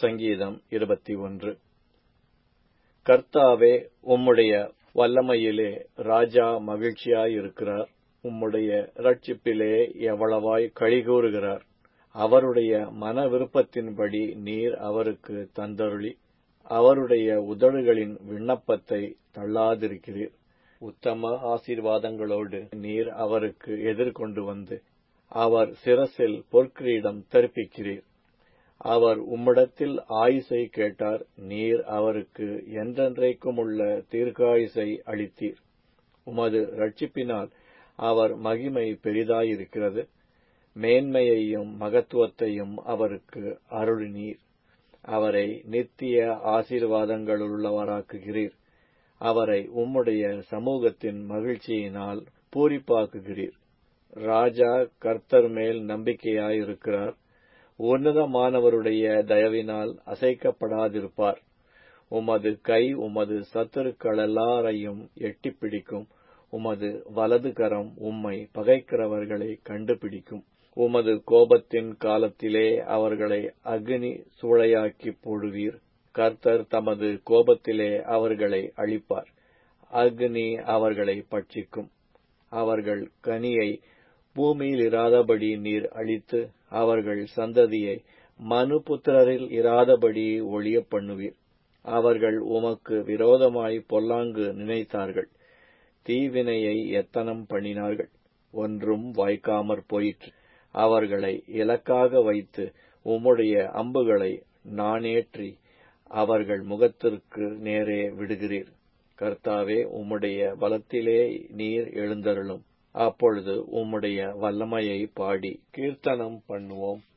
சங்கீதம் இருபத்தி ஒன்று கர்த்தாவே உம்முடைய வல்லமையிலே ராஜா மகிழ்ச்சியாயிருக்கிறார் உம்முடைய இரட்சிப்பிலே எவ்வளவாய் களிகூறுகிறார் அவருடைய மன விருப்பத்தின்படி நீர் அவருக்கு தந்தருளி அவருடைய உதடுகளின் விண்ணப்பத்தை தள்ளாதிருக்கிறீர் உத்தம ஆசீர்வாதங்களோடு நீர் அவருக்கு எதிர்கொண்டு வந்து அவர் சிரசில் பொற்கிரீடம் தரிப்பிக்கிறீர் அவர் உம்மிடத்தில் ஆயுசை கேட்டார் நீர் அவருக்கு என்றென்றைக்கும் உள்ள தீர்க்காயுசை அளித்தீர் உமது ரட்சிப்பினால் அவர் மகிமை பெரிதாயிருக்கிறது மேன்மையையும் மகத்துவத்தையும் அவருக்கு அருளினீர் அவரை நித்திய ஆசீர்வாதங்களுள்ளவராக்குகிறீர் அவரை உம்முடைய சமூகத்தின் மகிழ்ச்சியினால் பூரிப்பாக்குகிறீர் ராஜா கர்த்தர் மேல் நம்பிக்கையாயிருக்கிறார் உன்னதமானவருடைய தயவினால் அசைக்கப்படாதிருப்பார் உமது கை உமது சத்துருக்களெல்லாரையும் எட்டிப் பிடிக்கும் உமது வலது கரம் உம்மை பகைக்கிறவர்களை கண்டுபிடிக்கும் உமது கோபத்தின் காலத்திலே அவர்களை அக்னி சூளையாக்கிப் போடுவீர் கர்த்தர் தமது கோபத்திலே அவர்களை அழிப்பார் அக்னி அவர்களை பட்சிக்கும் அவர்கள் கனியை பூமியில் இராதபடி நீர் அழித்து அவர்கள் சந்ததியை மனுபுத்திரரில் இராதபடி ஒழிய பண்ணுவீர் அவர்கள் உமக்கு விரோதமாய் பொல்லாங்கு நினைத்தார்கள் தீவினையை எத்தனம் பண்ணினார்கள் ஒன்றும் வாய்க்காமற் போயிற்று அவர்களை இலக்காக வைத்து உம்முடைய அம்புகளை நானேற்றி அவர்கள் முகத்திற்கு நேரே விடுகிறீர் கர்த்தாவே உம்முடைய பலத்திலே நீர் எழுந்தருளும் அப்பொழுது உம்முடைய வல்லமையை பாடி கீர்த்தனம் பண்ணுவோம்